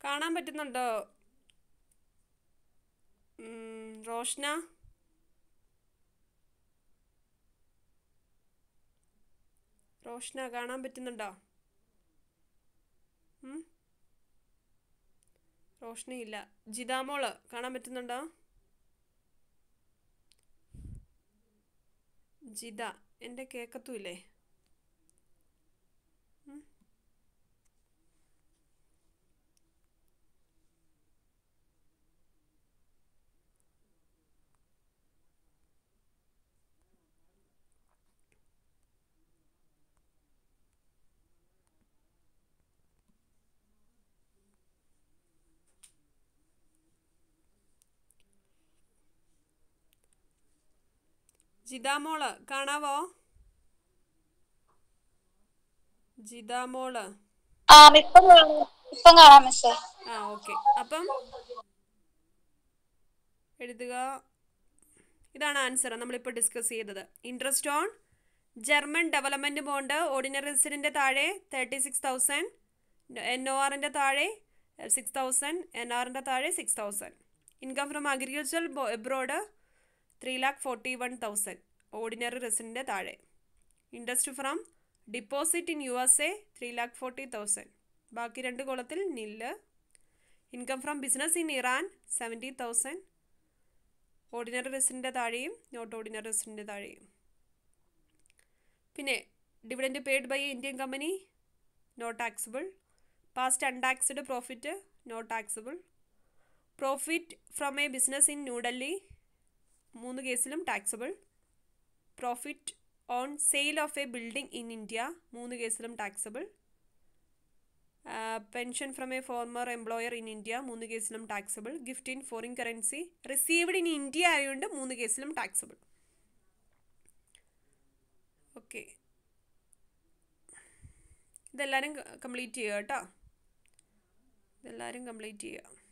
കാണാൻ പറ്റുന്നുണ്ടോ ഉം, റോഷ്ന റോഷ്ന കാണാൻ പറ്റുന്നുണ്ടോ ഉം? റോഷ്നയില്ല ജിതാമോള് കാണാൻ പറ്റുന്നുണ്ടോ ജിത എൻ്റെ കേക്കത്തുമില്ലേ ഉം? ജിതാമോള് കാണാവോ ജിതാമോള് ആ ഇപ്പം കാണാം ഇപ്പം കാണാം മിസ്സേ ആ ഓക്കെ അപ്പം എഴുതുക ഇതാണ് ആൻസർ നമ്മളിപ്പോൾ ഡിസ്കസ് ചെയ്തത് interest on German development bond ordinary റെസിഡൻ്റെ താഴെ thirty six thousand N O ആറിൻ്റെ താഴെ സിക്സ് തൗസൻഡ് എൻ ആറിൻ്റെ താഴെ six thousand income from agriculture abroad three lakh forty one thousand ordinary റെസിഡൻ്റെ താഴെ interest from deposit in U S A three lakh forty thousand ബാക്കി രണ്ട് കോളത്തിൽ നില്ല് income from business in Iran seventy thousand ordinary റെസിഡൻ്റെ താഴെയും നോട്ട് ഓർഡിനറി റെസിഡൻ്റെ താഴെയും പിന്നെ dividend paid by Indian company no taxable past untaxed profit no taxable profit from a business in New Delhi മൂന്ന് കേസിലും taxable profit on sale of a building in India മൂന്ന് കേസിലും taxable pension from a former employer in India മൂന്ന് കേസിലും taxable gift in foreign currency received in India ആയതുകൊണ്ട് മൂന്ന് കേസിലും taxable okay ഇതെല്ലാവരും കംപ്ലീറ്റ് ചെയ്യുക കേട്ടോ ഇതെല്ലാവരും കംപ്ലീറ്റ് ചെയ്യുക